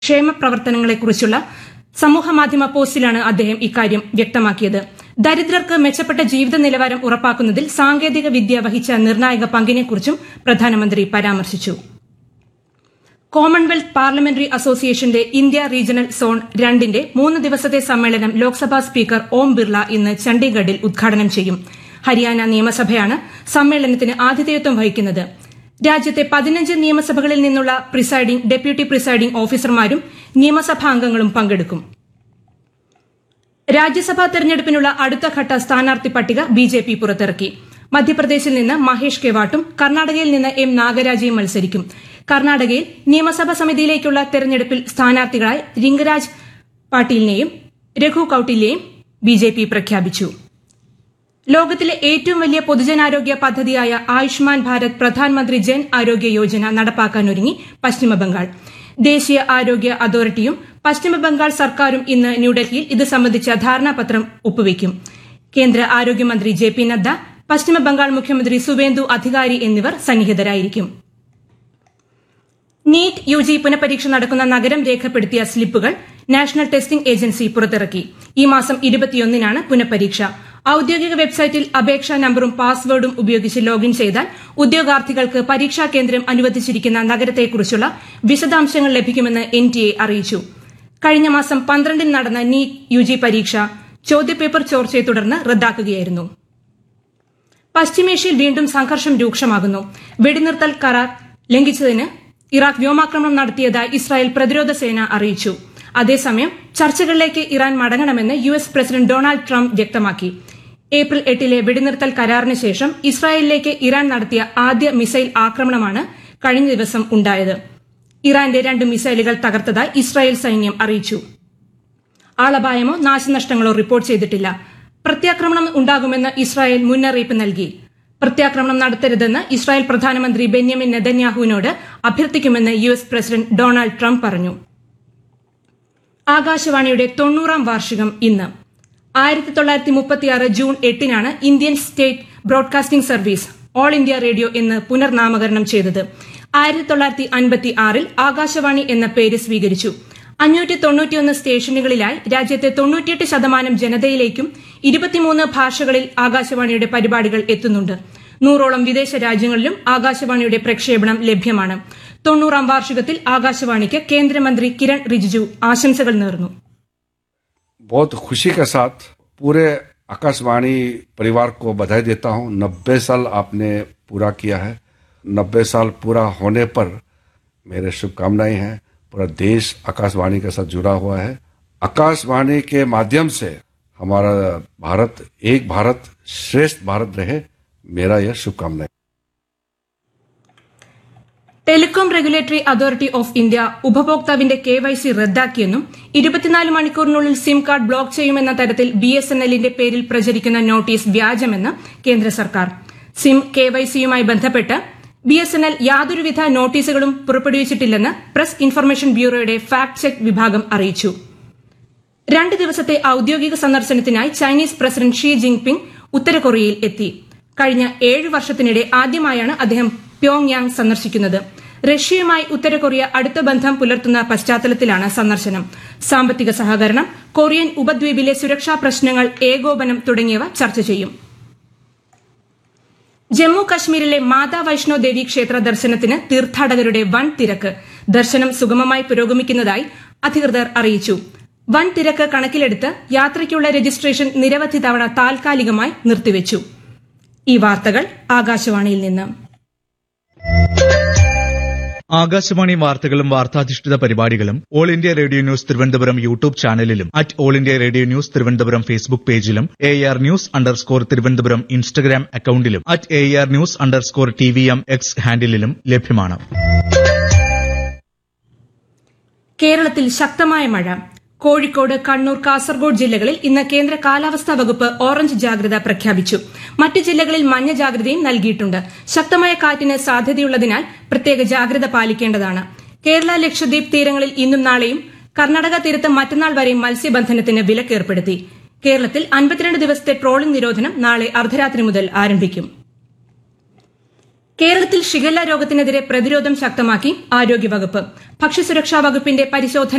ക്ഷേമ പ്രവർത്തനങ്ങളെക്കുറിച്ചുള്ള സമൂഹമാധ്യമ പോസ്റ്റിലാണ് അദ്ദേഹം ഇക്കാര്യം വ്യക്തമാക്കിയത് ദരിദ്രർക്ക് മെച്ചപ്പെട്ട ജീവിത നിലവാരം ഉറപ്പാക്കുന്നതിൽ സാങ്കേതിക വിദ്യ വഹിച്ച നിർണായക പങ്കിനെക്കുറിച്ചും പ്രധാനമന്ത്രി പരാമർശിച്ചു കോമൺവെൽത്ത് പാർലമെന്ററി അസോസിയേഷന്റെ ഇന്ത്യ റീജിയണൽ സോൺ രണ്ടിന്റെ മൂന്ന് ദിവസത്തെ സമ്മേളനം ലോക്സഭാ സ്പീക്കർ ഓം ബിർള ഇന്ന് ചണ്ഡീഗഡിൽ ഉദ്ഘാടനം ചെയ്യും ഹരിയാന നിയമസഭയാണ് സമ്മേളനത്തിന് ആതിഥേയത്വം വഹിക്കുന്നത് രാജ്യത്തെ പതിനഞ്ച് നിയമസഭകളിൽ നിന്നുള്ള പ്രിസൈഡിംഗ് ഡെപ്യൂട്ടി പ്രിസൈഡിംഗ് ഓഫീസർമാരും നിയമസഭാംഗങ്ങളും പങ്കെടുക്കും രാജ്യസഭാ തെരഞ്ഞെടുപ്പിനുള്ള അടുത്തഘട്ട സ്ഥാനാർത്ഥി പട്ടിക ബിജെപി പുറത്തിറക്കി മധ്യപ്രദേശിൽ നിന്ന് മഹേഷ് കെവാട്ടും കർണാടകയിൽ നിന്ന് എം നാഗരാജയും മത്സരിക്കും കർണാടകയിൽ നിയമസഭാ സമിതിയിലേക്കുള്ള തെരഞ്ഞെടുപ്പിൽ സ്ഥാനാർത്ഥികളായി രിംഗരാജ് പാട്ടീലിനെയും രഘു കൌട്ടിലിനെയും ബിജെപി പ്രഖ്യാപിച്ചു ലോകത്തിലെ ഏറ്റവും വലിയ പൊതുജനാരോഗ്യ പദ്ധതിയായ ആയുഷ്മാൻ ഭാരത് പ്രധാനമന്ത്രി ജൻ ആരോഗ്യ യോജന നടപ്പാക്കാനൊരുങ്ങി പശ്ചിമബംഗാൾ ദേശീയ ആരോഗ്യ അതോറിറ്റിയും പശ്ചിമബംഗാൾ സർക്കാരും ഇന്ന് ന്യൂഡൽഹിയിൽ ഇത് സംബന്ധിച്ച ധാരണാപത്രം ഒപ്പുവയ്ക്കും കേന്ദ്ര ആരോഗ്യമന്ത്രി ജെ പി നദ്ദ പശ്ചിമബംഗാൾ മുഖ്യമന്ത്രി സുവേന്ദു അധികാരി എന്നിവർ സന്നിഹിതരായിരിക്കും നീറ്റ് യു ജി പുനഃപരീക്ഷ നടക്കുന്ന നഗരം രേഖപ്പെടുത്തിയ സ്ലിപ്പുകൾ നാഷണൽ ടെസ്റ്റിംഗ് ഏജൻസി പുറത്തിറക്കി ഈ മാസം ഇരുപത്തിയൊന്നിനാണ് പുനഃപരീക്ഷ ഔദ്യോഗിക വെബ്സൈറ്റിൽ അപേക്ഷാ നമ്പറും പാസ്വേഡും ഉപയോഗിച്ച് ലോഗിൻ ചെയ്താൽ ഉദ്യോഗാർത്ഥികൾക്ക് പരീക്ഷാ കേന്ദ്രം അനുവദിച്ചിരിക്കുന്ന നഗരത്തെക്കുറിച്ചുള്ള വിശദാംശങ്ങൾ ലഭിക്കുമെന്ന് എൻ ടി എ അറിയിച്ചു കഴിഞ്ഞ മാസം പന്ത്രണ്ടിന് നടന്ന നീറ്റ് യു ജി പരീക്ഷ ചോദ്യപേപ്പർ ചോർച്ചയെ തുടർന്ന് റദ്ദാക്കുകയായിരുന്നു പശ്ചിമേഷ്യയിൽ വീണ്ടും സംഘർഷം രൂക്ഷമാകുന്നു വെടിനിർത്തൽ കരാർ ലംഘിച്ചതിന് ഇറാഖ് വ്യോമാക്രമണം നടത്തിയതായി ഇസ്രായേൽ പ്രതിരോധ സേന അറിയിച്ചു അതേസമയം ചർച്ചകളിലേക്ക് ഇറാൻ മടങ്ങണമെന്ന് U S president Donald Trump വ്യക്തമാക്കി ഏപ്രിൽ എട്ടിലെ വെടിനിർത്തൽ കരാറിന് ശേഷം ഇസ്രായേലിലേക്ക് ഇറാൻ നടത്തിയ ആദ്യ മിസൈൽ ആക്രമണമാണ് കഴിഞ്ഞ ദിവസം ഉണ്ടായത് ഇറാന്റെ രണ്ട് മിസൈലുകൾ തകർത്തതായി ഇസ്രായേൽ സൈന്യം അറിയിച്ചു ആളപായമോ നാശനഷ്ടങ്ങളോ റിപ്പോർട്ട് ചെയ്തിട്ടില്ല പ്രത്യാക്രമണം ഉണ്ടാകുമെന്ന് ഇസ്രായേൽ മുന്നറിയിപ്പ് നൽകി പ്രത്യാക്രമണം നടത്തരുതെന്ന് ഇസ്രായേൽ പ്രധാനമന്ത്രി ബെന്യാമിൻ നെതന്യാഹുവിനോട് അഭ്യർത്ഥിക്കുമെന്ന് U S president Donald Trump പറഞ്ഞു ആകാശവാണിയുടെ തൊണ്ണൂറാം വാർഷികം ഇന്ന് ആയിരത്തി തൊള്ളായിരത്തി മുപ്പത്തിയാറ് ജൂൺ എട്ടിനാണ് Indian state broadcasting service all India radio എന്ന് പുനർനാമകരണം ചെയ്തത് ആയിരത്തി തൊള്ളായിരത്തി അൻപത്തി ആറിൽ ആകാശവാണി എന്ന പേര് സ്വീകരിച്ചു അഞ്ഞൂറ്റി തൊണ്ണൂറ്റിയൊന്ന് സ്റ്റേഷനുകളിലായി രാജ്യത്തെ തൊണ്ണൂറ്റിയെട്ട് ശതമാനം ജനതയിലേക്കും ഇരുപത്തിമൂന്ന് ഭാഷകളിൽ ആകാശവാണിയുടെ പരിപാടികൾ എത്തുന്നുണ്ട് നൂറോളം വിദേശ രാജ്യങ്ങളിലും ആകാശവാണിയുടെ പ്രക്ഷേപണം ലഭ്യമാണ് തൊണ്ണൂറാം വാർഷികത്തിൽ ആകാശവാണിക്ക് കേന്ദ്രമന്ത്രി കിരൺ റിജിജു ആശംസകൾ നേർന്നു बहुत खुशी के साथ पूरे आकाशवाणी परिवार को बधाई देता हूं नब्बे साल आपने पूरा किया है नब्बे साल पूरा होने पर मेरे शुभकामनाएं हैं पूरा देश आकाशवाणी के साथ जुड़ा हुआ है आकाशवाणी के माध्यम से हमारा भारत एक भारत श्रेष्ठ भारत रहे मेरा यह शुभकामनाएं telecom regulatory authority of India ഉപഭോക്താവിന്റെ കെ വൈ സി റദ്ദാക്കിയെന്നും ഇരുപത്തിനാല് മണിക്കൂറിനുള്ളിൽ സിം കാർഡ് ബ്ലോക്ക് ചെയ്യുമെന്ന തരത്തിൽ ബി എസ് എൻ എല്ലിന്റെ പേരിൽ പ്രചരിക്കുന്ന നോട്ടീസ് വ്യാജമെന്ന് കേന്ദ്ര സർക്കാർ സിം കെ വൈ സിയുമായി ബന്ധപ്പെട്ട് ബി എസ് എൻ എൽ യാതൊരുവിധ നോട്ടീസുകളും പുറപ്പെടുവിച്ചിട്ടില്ലെന്ന് പ്രസ് ഇൻഫർമേഷൻ ബ്യൂറോയുടെ ഫാക്ട് ചെക്ക് വിഭാഗം അറിയിച്ചു രണ്ട് ദിവസത്തെ ഔദ്യോഗിക സന്ദർശനത്തിനായി ചൈനീസ് പ്രസിഡന്റ് ഷീ ജിൻപിങ് ഉത്തര കൊറിയയിൽ എത്തി കഴിഞ്ഞ ഏഴ് വർഷത്തിനിടെ ആദ്യമായാണ് അദ്ദേഹം പ്യോങ് യാങ് സന്ദർശിക്കുന്നത് റഷ്യയുമായി ഉത്തര കൊറിയ അടുത്ത ബന്ധം പുലർത്തുന്ന പശ്ചാത്തലത്തിലാണ് സന്ദർശനം സാമ്പത്തിക സഹകരണം കൊറിയൻ ഉപദ്വീപിലെ സുരക്ഷാ പ്രശ്നങ്ങൾ ഏകോപനം തുടങ്ങിയവ ചർച്ച ചെയ്യും ജമ്മു കശ്മീരിലെ മാതാ വൈഷ്ണോ ദേവി ക്ഷേത്ര ദർശനത്തിന് തീർത്ഥാടകരുടെ വൻ തിരക്ക് ദർശനം സുഗമമായി പുരോഗമിക്കുന്നതായി അധികൃതർ അറിയിച്ചു വൻ തിരക്ക് കണക്കിലെടുത്ത് യാത്രയ്ക്കുള്ള രജിസ്ട്രേഷൻ നിരവധി തവണ താൽക്കാലികമായി നിർത്തിവച്ചു ഈ വാർത്തകൾ ആകാശവാണിയിൽ നിന്ന് ആകാശവാണി വാർത്തകളും വാർത്താധിഷ്ഠിത പരിപാടികളും all India radio news Thiruvananthapuram YouTube ചാനലിലും at all India radio news Thiruvananthapuram Facebook പേജിലും A R news underscore Thiruvananthapuram Instagram അക്കൌണ്ടിലും at A R news underscore T V M X ഹാൻഡിലും ലഭ്യമാണ് കേരളത്തിൽ ശക്തമായ മഴ കോഴിക്കോട് കണ്ണൂർ കാസർഗോഡ് ജില്ലകളിൽ ഇന്ന് കേന്ദ്ര കാലാവസ്ഥാ വകുപ്പ് ഓറഞ്ച് ജാഗ്രത പ്രഖ്യാപിച്ചു മറ്റ് ജില്ലകളിൽ മഞ്ഞ ജാഗ്രതയും നൽകിയിട്ടുണ്ട് ശക്തമായ കാറ്റിന് സാധ്യതയുള്ളതിനാൽ പ്രത്യേക ജാഗ്രത പാലിക്കേണ്ടതാണ് കേരള ലക്ഷദ്വീപ് തീരങ്ങളിൽ ഇന്നും നാളെയും കർണാടക തീരത്ത് മറ്റന്നാൾ വരെയും മത്സ്യബന്ധനത്തിന് വിലക്കേർപ്പെടുത്തി കേരളത്തിൽ അൻപത്തിരണ്ട് ദിവസത്തെ ട്രോളിംഗ് നിരോധനം നാളെ അർദ്ധരാത്രി മുതൽ ആരംഭിക്കും കേരളത്തിൽ ഷിഗല്ല രോഗത്തിനെതിരെ പ്രതിരോധം ശക്തമാക്കി ആരോഗ്യവകുപ്പ് ഭക്ഷ്യസുരക്ഷാ വകുപ്പിന്റെ പരിശോധന